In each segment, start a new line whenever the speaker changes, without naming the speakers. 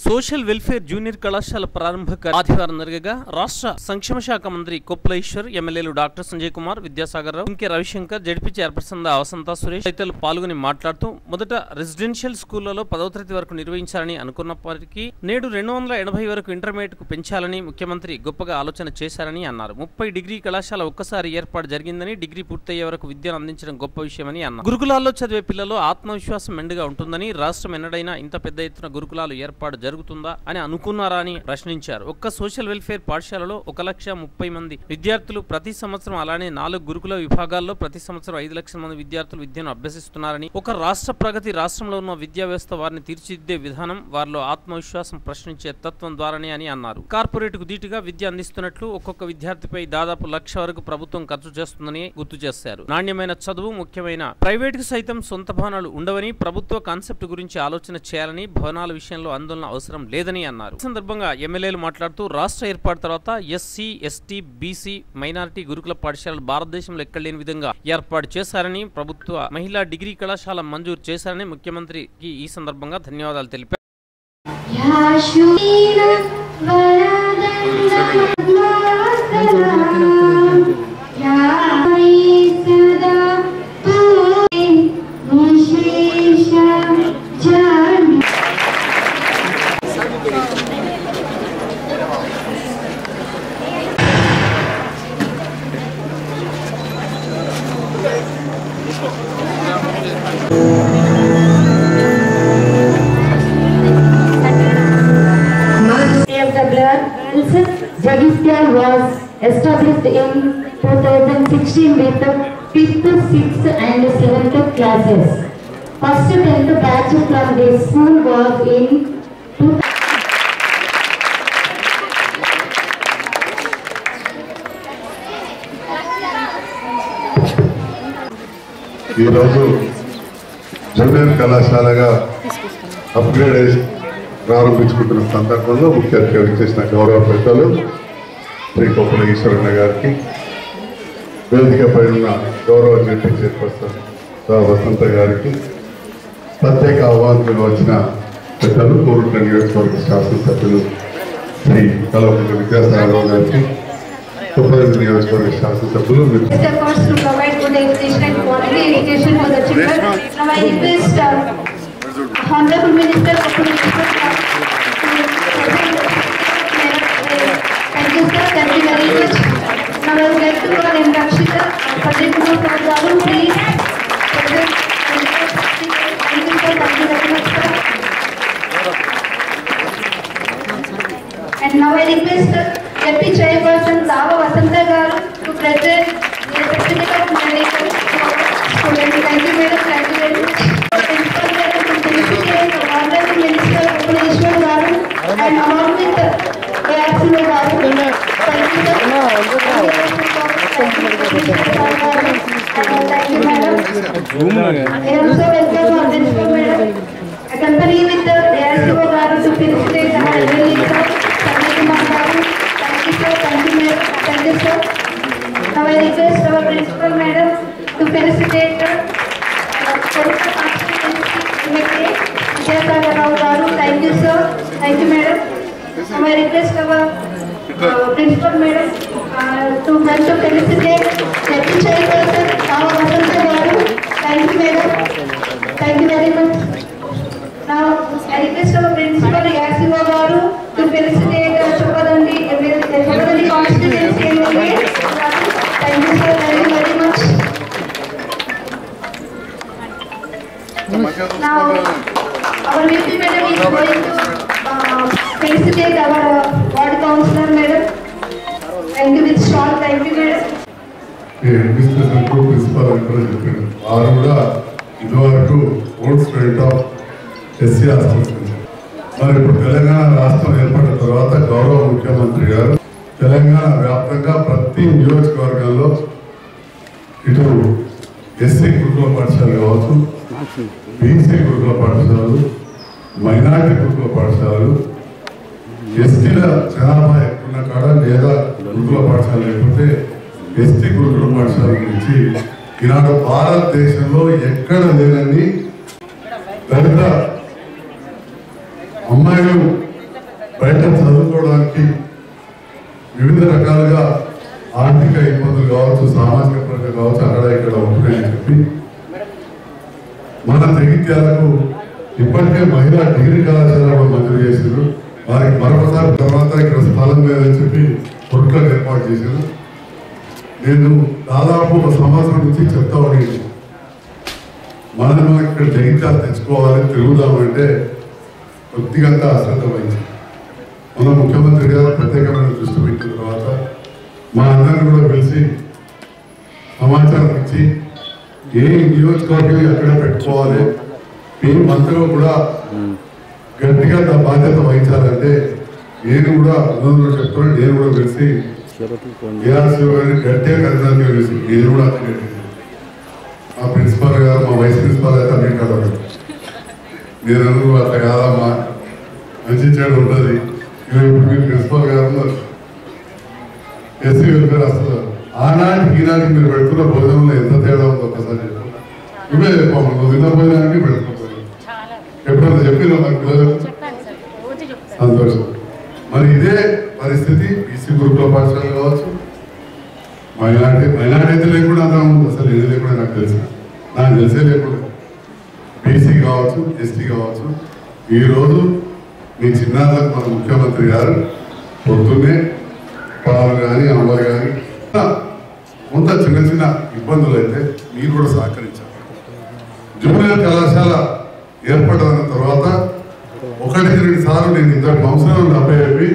Social welfare junior కళాశాల ప్రారంభ కార్య- ఆదివారం జరగగా రాష్ట్ర సంక్షేమ శాఖ మంత్రి కొప్పుల ఈశ్వర్ ఎమ్మెల్యేలు డాక్టర్ సంజయ్ కుమార్ విద్యాసాగర్ రావు ఇంకే రవిశంకర్ జడ్పీ చైర్పర్సన్ వసంత సురేష్ తదితరులు పాల్గొని మాట్లాడుతూ మొదట రెసిడెన్షియల్ స్కూళ్లలో పదవ తరగతి వరకు నిర్వహించాలని అనుకున్నప్పటికీ నేడు రెండు వందల ఎనభై వరకు ఇంటర్మీడియట్ కు పెంచాలని ముఖ్యమంత్రి గొప్పగా ఆలోచన చేశారని అన్నారు ముప్పై డిగ్రీ కళాశాల ఒక్కసారి ఏర్పాటు జరిగిందని డిగ్రీ పూర్తయ్యే వరకు విద్యను అందించడం గొప్ప విషయమని అన్నారు గురుకులాల్లో చదివే పిల్లలు ఆత్మవిశ్వాసం మెండుగా ఉంటుందని రాష్ట్రం ఎన్నడైనా ఇంత పెద్ద ఎత్తున గురుకులాలు ఏర్పాటు జరుగుతుందా అని అనుకున్నారా అని ప్రశ్నించారు ఒక్క సోషల్ వెల్ఫేర్ పాఠశాలలో ఒక లక్ష ముప్పై మంది విద్యార్థులు ప్రతి సంవత్సరం అలానే నాలుగు గురుకుల విభాగాల్లో ప్రతి సంవత్సరం ఐదు లక్షల మంది విద్యార్థులు విద్యను అభ్యసిస్తున్నారని ఒక రాష్ట్ర ప్రగతి రాష్ట్రంలో ఉన్న విద్యా వ్యవస్థ వారిని తీర్చిదిద్దే విధానం వారిలో ఆత్మవిశ్వాసం ప్రశ్నించే తత్వం ద్వారానే అని అన్నారు కార్పొరేట్ కు ధీటుగా విద్య అందిస్తున్నట్లు ఒక్కొక్క విద్యార్థిపై దాదాపు లక్ష వరకు ప్రభుత్వం ఖర్చు చేస్తుందని గుర్తు చేశారు నాణ్యమైన చదువు ముఖ్యమైన ప్రైవేట్ కు సైతం సొంత భవనాలు ఉండవని ప్రభుత్వ కాన్సెప్ట్ గురించి ఆలోచన చేయాలని భవనాల విషయంలో ఆందోళన అవసరం లేదని అన్నారు ఈ సందర్భంగా ఎమ్మెల్యేలు మాట్లాడుతూ రాష్ట్ర ఏర్పాటు తర్వాత ఎస్సీ ఎస్టీ బీసీ మైనారిటీ గురుకుల పాఠశాలలు భారతదేశంలో ఎక్కడలేని విధంగా ఏర్పాటు చేశారని ప్రభుత్వ మహిళా డిగ్రీ కళాశాల మంజూరు చేశారని ముఖ్యమంత్రికి ఈ సందర్భంగా ధన్యవాదాలు తెలిపారు
యాశునీన వరదండ యాయి సదా పూరి విశేష జన
CFWR Jagistar was established in 2016 with the 5th, 6th and 7th classes. First 10th batch from this school was in 2000.
ఈరోజు జూనియర్ కళాశాలగా అప్గ్రేడ్ అయి ప్రారంభించుకుంటున్న సందర్భంలో ముఖ్య అతిథిగా విచ్చేసిన గౌరవ పెద్దలు శ్రీ కొప్పుల ఈశ్వరన్న గారికి వేదికపై ఉన్న గౌరవ జడ్పీ చైర్పర్సన్ రా వసంత గారికి ప్రత్యేక ఆహ్వానితులు వచ్చిన పెద్దలు కోరుట్ల నియోజకవర్గ శాసనసభ్యులు శ్రీ కలవకుంట్ల విద్యాసాగరరావు గారికి కుప్పరెడ్డి నియోజకవర్గ శాసనసభ్యులు వి-
It's a course to provide good education and quality education for the children. Now I request uh, Honorable Minister Kapil Ishwar uh, to Thank you sir, thank you very much. Now I would like to call in Rakshita, Padre Kumar Prabhu, please. Thank you sir, thank you very much sir. And now I request uh, Deputy Chairperson Dava Vasanta Garu to present the certificate of medical student. Thank you madam, thank you very much. Principal Madam to felicitate the Honorable Minister Bhubaneswar Garu and along with the ARCO Garu. Thank you sir. Thank you Garu. And Thank you madam. I also welcome our principal madam. Accompany with the ARCO Garu to felicitate the Honorable Sir. Sanjay Kumar Garu. Thank you sir, thank you madam, thank you sir. Now I request our principal madam to felicitate the uh, Kolkata Constituency Committee, Vijaysagar Rao Garu. Thank you sir, thank you madam. Now I request our uh, principal madam uh, to come to felicitate Deputy Chairperson Rao Vasanta Garu. Thank you madam, thank you very much. Now, I request our principal Yasiva Garu to felicitate uh, Chokadandi, uh, Chokadandi constituency MLA. Thank you sir, thank you very much. Now, our VP madam is going to uh, felicitate our uh, ward councillor madam. Thank you with shawl, thank you madam.
ఈ administration group principal అని కూడా చెప్పాడు వారు కూడా ఇదివరకు old student of SC hospital మరి ఇప్పుడు తెలంగాణ రాష్ట్రం ఏర్పడిన తర్వాత గౌరవ ముఖ్యమంత్రి గారు తెలంగాణ వ్యాప్తంగా ప్రతి నియోజకవర్గంలో ఇటు ఎస్సీ గురుకుల పాఠశాలలు కావచ్చు బీసీ గురుకుల పాఠశాలలు మైనారిటీ గురుకుల పాఠశాలలు ఎస్టీల జనాభా ఎక్కువ ఉన్న కాడ లేదా గురుకుల పాఠశాల లేకపోతే ఎస్టీ గురుకుల పాఠశాల గురించి ఈనాడు భారతదేశంలో ఎక్కడ లేనని దళిత అమ్మాయిలు బయట చదువుకోవడానికి వివిధ రకాలుగా ఆర్థిక ఇబ్బందులు కావచ్చు సామాజిక పరంగా కావచ్చు అక్కడ ఇక్కడ ఉంటున్నాయని చెప్పి మన జగిత్యాలకు ఇప్పటికే మహిళా డిగ్రీ కళాశాల కూడా మంజూరు చేశారు వారికి మరొకసారి తర్వాత ఇక్కడ స్థలం లేదని చెప్పి కొట్లకు ఏర్పాటు చేశారు నేను దాదాపు ఒక సంవత్సరం నుంచి చెప్తా ఉండేది మనది మనకి ఇక్కడ జగిత్యాలు తెచ్చుకోవాలి తిరుగుదామంటే కొద్దిగా అశ్రద్ధ వహించింది మన ముఖ్యమంత్రి గారు ప్రత్యేకమైన దృష్టి పెట్టిన తర్వాత మా అందరిని కూడా పిలిచి సమాచారం ఇచ్చి ఏ నియోజకవర్గం ఎక్కడ పెట్టుకోవాలి మేమంతా కూడా గట్టిగా నా బాధ్యత వహించాలంటే నేను కూడా అందరూ చెప్తాను నేను కూడా పిలిచి ఏఆర్సీ గారిని గట్టిగా కలడానికి పిలిచి నేను కూడా అదే గట్టిగా మా ప్రిన్సిపాల్ గారు మా వైస్ ప్రిన్సిపాల్ అయితే అన్ని కలవరు నేను అనుకో అట్లా కాదమ్మా మంచి చెడు ఉంటుంది ఇక ఇప్పుడు మీరు ప్రిన్సిపాల్ గారు ఉన్నారు ఎస్సీ వెల్ఫేర్ అసలు ఆనాటి ఈనాటికి మీరు పెడుతున్న భోజనంలో ఎంత తేడా ఉందో ఒకసారి చెప్పు ఇవే చెప్పాము నువ్వు తిన్న భోజనానికి పెడుతున్నాను ఎప్పుడైనా చెప్పిన మా పిల్లలకు సంతోషం మరి ఇదే పరిస్థితి బీసీ గ్రూప్ల పాఠశాల కావచ్చు మైనార్టీ మైనార్టీ అయితే లేకుండా అంతా ఉంది అసలు ఏది లేకుండా నాకు తెలుసు నాకు తెలిసే లేకుండా బీసీ కావచ్చు ఎస్టీ కావచ్చు ఈరోజు మీ చిన్నారులకు మన ముఖ్యమంత్రి గారు పొద్దున్నే పాలు కానీ అమ్మలు కానీ కొంత చిన్న చిన్న ఇబ్బందులు అయితే మీరు కూడా సహకరించారు జూనియర్ కళాశాల ఏర్పడిన తర్వాత ఒకటికి రెండు సార్లు నేను ఇద్దరు సంవత్సరాలు డెబ్బై చెప్పి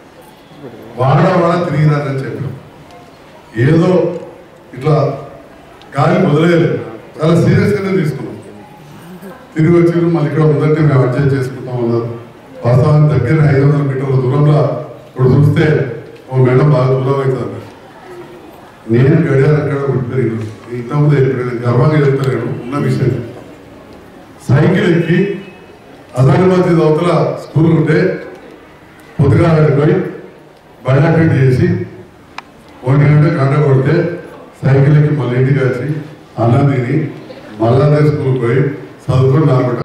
వాడ వాడ తిరిగినారని చెప్పాను ఏదో ఇట్లా గాలి వదిలేయలేదు చాలా సీరియస్గానే తీసుకున్నాం తిరిగి వచ్చి మళ్ళీ ఇక్కడ ఉందంటే మేము అడ్జస్ట్ చేసుకుంటాం అన్నారు వాస్తవానికి దగ్గర ఐదు వందల మీటర్ల దూరంలో ఇప్పుడు చూస్తే ఓ మేడం బాగా దూరం అవుతుంది అన్నారు. నేను గడియారు అక్కడ ఉండిపోయాను ఇంతకుముందు చెప్పాను గర్వంగా చెప్తాను ఉన్న విషయం సైకిల్ ఎక్కి అజానిబాద్ అవతల స్కూల్ ఉంటే పొద్దుగా పోయి బడి అటెండ్ చేసి ఒంటి గంట గంట కొడితే సైకిల్ ఎక్కి మళ్ళీ ఇంటికి వచ్చి అన్నం తిని మళ్ళా అదే స్కూల్కి పోయి చదువుకొని నాలుగు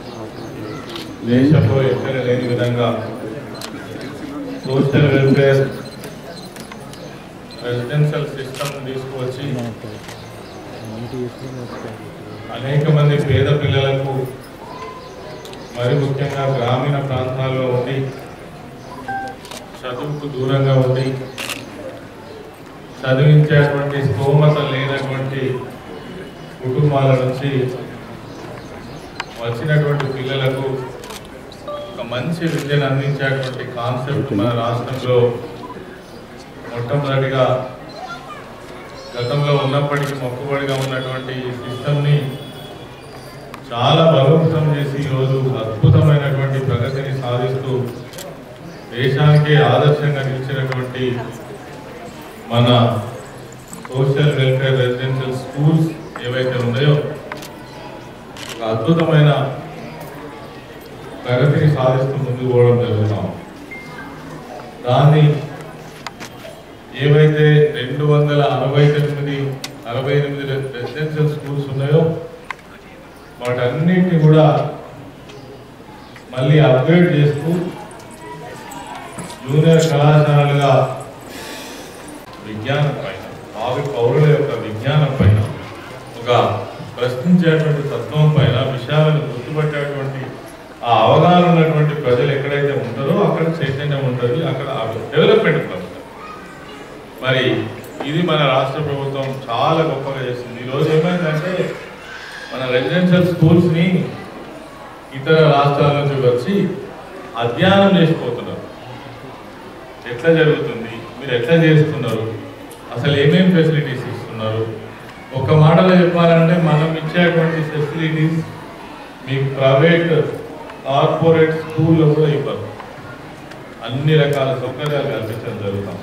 దేశంలో ఎక్కడ లేని విధంగా సోషల్ వెల్ఫేర్ రెసిడెన్షియల్ సిస్టమ్ తీసుకువచ్చి అనేక మంది పేద పిల్లలకు మరి ముఖ్యంగా గ్రామీణ ప్రాంతాల్లో ఉండి చదువుకు దూరంగా ఉండి చదివించేటువంటి స్తోమత లేనటువంటి కుటుంబాల నుంచి వచ్చినటువంటి పిల్లలకు ఒక మంచి విద్యను అందించేటువంటి కాన్సెప్ట్ మన రాష్ట్రంలో మొట్టమొదటిగా గతంలో ఉన్నప్పటికీ మొక్కుబడిగా ఉన్నటువంటి ఈ సిస్టమ్ని చాలా బలోపేతం చేసి ఈరోజు అద్భుతమైనటువంటి ప్రగతిని సాధిస్తూ దేశానికే ఆదర్శంగా నిలిచినటువంటి మన సోషల్ వెల్ఫేర్ రెసిడెన్షియల్ స్కూల్స్ ఏవైతే ఉన్నాయో ఒక అద్భుతమైన ప్రగతిని సాధిస్తూ ముందుకు పోవడం జరుగుతాం దాన్ని ఏవైతే రెండు వందల అరవై తొమ్మిది అరవై ఎనిమిది రెసిడెన్షియల్ స్కూల్స్ ఉన్నాయో వాటన్నింటినీ కూడా మళ్ళీ అప్గ్రేడ్ చేస్తూ జూనియర్ కళాశాలలుగా విజ్ఞానం పైన భావి పౌరుల యొక్క విజ్ఞానం పైన ఒక ప్రశ్నించేటువంటి తత్వం పైన విషయాలను గుర్తుపట్టేటువంటి ఆ అవగాహన ఉన్నటువంటి ప్రజలు ఎక్కడైతే ఉంటారో అక్కడ చైతన్యం ఉంటుంది అక్కడ డెవలప్మెంట్ ఉంటుంది మరి ఇది మన రాష్ట్ర ప్రభుత్వం చాలా గొప్పగా చేస్తుంది ఈరోజు ఏమైందంటే మన రెసిడెన్షియల్ స్కూల్స్ని ఇతర రాష్ట్రాల నుంచి వచ్చి అధ్యయనం చేసిపోతున్నారు ఎట్లా జరుగుతుంది మీరు ఎట్లా చేస్తున్నారు అసలు ఏమేమి ఫెసిలిటీస్ ఇస్తున్నారు ఒక మాటలో చెప్పాలంటే మనం ఇచ్చేటువంటి ఫెసిలిటీస్ మీ ప్రైవేట్ కార్పొరేట్ స్కూల్లో కూడా ఇవ్వరు అన్ని రకాల సౌకర్యాలు కల్పించడం జరుగుతాం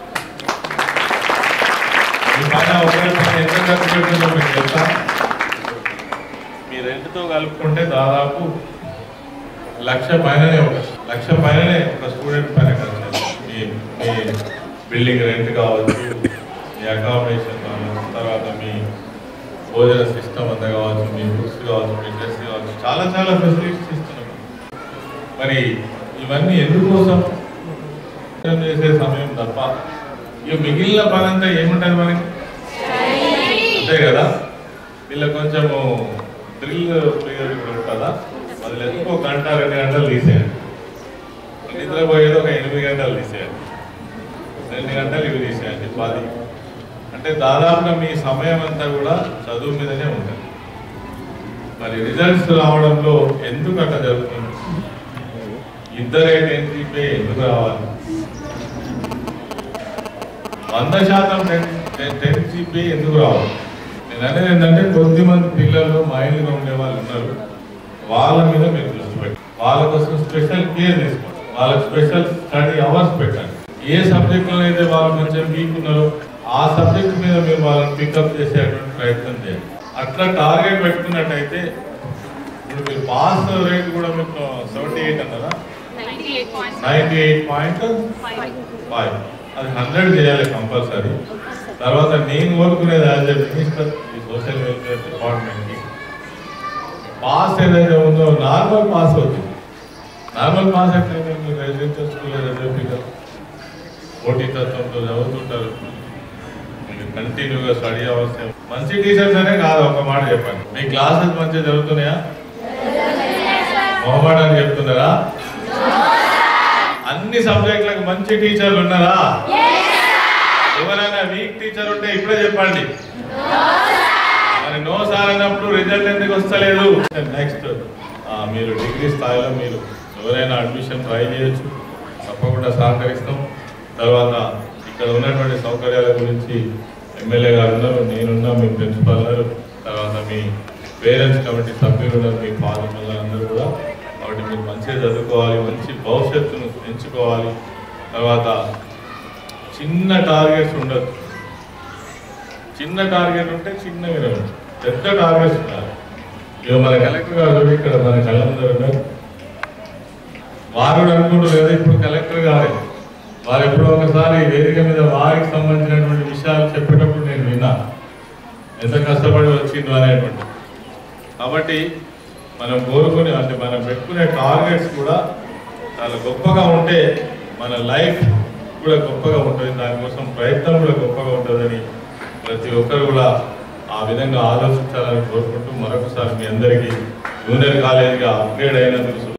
మీ పైన ఒకరి పైన ఎంత ఖర్చు పెట్టిందో మీకు తెలుసా మీ రెంట్తో కలుపుకుంటే దాదాపు లక్ష పైననే ఒక లక్ష పైననే ఒక స్టూడెంట్ పైన ఖర్చు అవుతుంది. మీ మీ బిల్డింగ్ రెంట్ కావచ్చు మీ అకామిడేషన్ కావచ్చు తర్వాత మీ భోజన సిస్టమ్ అంతా కావచ్చు మీ బుక్స్ కావచ్చు మీ డ్రెస్ కావచ్చు చాలా చాలా ఫెసిలిటీస్ ఇస్తున్నాం మరి ఇవన్నీ ఎందుకోసం చేసే సమయం తప్ప ఇక మిగిలిన పని అంతా ఏముంటుంది మనకి అంతే కదా వీళ్ళ కొంచెము థ్రిల్ ప్లేయర్ కూడా ఉంటుందా అది లేదు ఒక గంట రెండు గంటలు తీసేయండి నిద్రపోయేది ఒక ఎనిమిది గంటలు తీసేయండి రెండు గంటలు ఇవి తీసేయండి పది అంటే దాదాపుగా మీ సమయం అంతా కూడా చదువు మీదనే ఉంటుంది మరి రిజల్ట్స్ రావడంలో ఎందుకు అట్లా జరుగుతుంది ఇద్దరే టెన్సీపై ఎందుకు రావాలి వంద శాతం టెన్సీపై ఎందుకు రావాలి నేను అనేది ఏంటంటే కొద్దిమంది పిల్లలు మైండ్గా ఉండే వాళ్ళు ఉన్నారు వాళ్ళ మీద మీరు దృష్టి పెట్టండి వాళ్ళ కోసం స్పెషల్ కేర్ తీసుకోండి వాళ్ళకి స్పెషల్ స్టడీ అవర్స్ పెట్టండి ఏ సబ్జెక్ట్లో అయితే వాళ్ళు కొంచెం వీక్ ఉన్నారో ఆ సబ్జెక్ట్ మీద మీరు వాళ్ళని పికప్ చేసేటువంటి ప్రయత్నం చేయండి అట్లా టార్గెట్ పెట్టుకున్నట్టయితే ఇప్పుడు మీరు పాస్ రేట్ కూడా మీకు సెవెంటీ ఎయిట్ అన్నారా నైంటీ ఎయిట్ పాయింట్ ఫైవ్ అది హండ్రెడ్ చేయాలి కంపల్సరీ తర్వాత నేను కోరుకునేది యాజ్ ఎ మినిస్టర్ ఈ సోషల్ వెల్ఫేర్ డిపార్ట్మెంట్కి పాస్ ఏదైతే ఉందో నార్మల్ పాస్ అవుతుంది నార్మల్ పాస్ అయితే మీరు రెసిడెన్షియల్ స్కూల్లో చదివి కదా పోటీ తత్వంతో చదువుతుంటారు మీకు కంటిన్యూగా స్టడీ అవసరం మంచి టీచర్స్ అనే కాదు ఒక మాట చెప్పండి మీ క్లాసెస్ మంచిగా జరుగుతున్నాయా మొహమాట అని చెప్తున్నారా అన్ని సబ్జెక్టులకు మంచి టీచర్లు ఉన్నారా ఎవరైనా వీక్ టీచర్ ఉంటే ఇప్పుడే చెప్పండి మరి నో సార్ అన్నప్పుడు రిజల్ట్ ఎందుకు వస్తలేదు నెక్స్ట్ మీరు డిగ్రీ స్థాయిలో మీరు ఎవరైనా అడ్మిషన్ ట్రై చేయొచ్చు తప్పకుండా సహకరిస్తాం తర్వాత ఇక్కడ ఉన్నటువంటి సౌకర్యాల గురించి ఎమ్మెల్యే గారు ఉన్నారు నేనున్నా మీ ప్రిన్సిపాల్ గారు తర్వాత మీ పేరెంట్స్ కమిటీ సభ్యులు ఉన్నారు మీ ఫాదర్ అందరూ కూడా కాబట్టి మీరు మంచిగా చదువుకోవాలి మంచి భవిష్యత్తును ఎంచుకోవాలి తర్వాత చిన్న టార్గెట్స్ ఉండదు చిన్న టార్గెట్ ఉంటే చిన్నవి ఉండదు పెద్ద టార్గెట్స్ ఉండాలి ఇక మన కలెక్టర్ గారు చూడు ఇక్కడ మన కళ్ళ ముందర ఉన్నారు వారు కూడా అనుకుంటారు కదా ఇప్పుడు కలెక్టర్ గారే వారు ఎప్పుడో ఒకసారి వేదిక మీద వారికి సంబంధించినటువంటి విషయాలు చెప్పేటప్పుడు నేను విన్నా ఎంత కష్టపడి వచ్చిందో అనేటువంటి కాబట్టి మనం కోరుకునే అంటే మనం పెట్టుకునే టార్గెట్స్ కూడా చాలా గొప్పగా ఉంటే మన లైఫ్ కూడా గొప్పగా ఉంటుంది దానికోసం ప్రయత్నం కూడా గొప్పగా ఉంటుందని ప్రతి ఒక్కరు కూడా ఆ విధంగా ఆలోచించాలని కోరుకుంటూ మరొకసారి మీ అందరికీ జూనియర్ కాలేజీగా అప్గ్రేడ్ అయినందుకు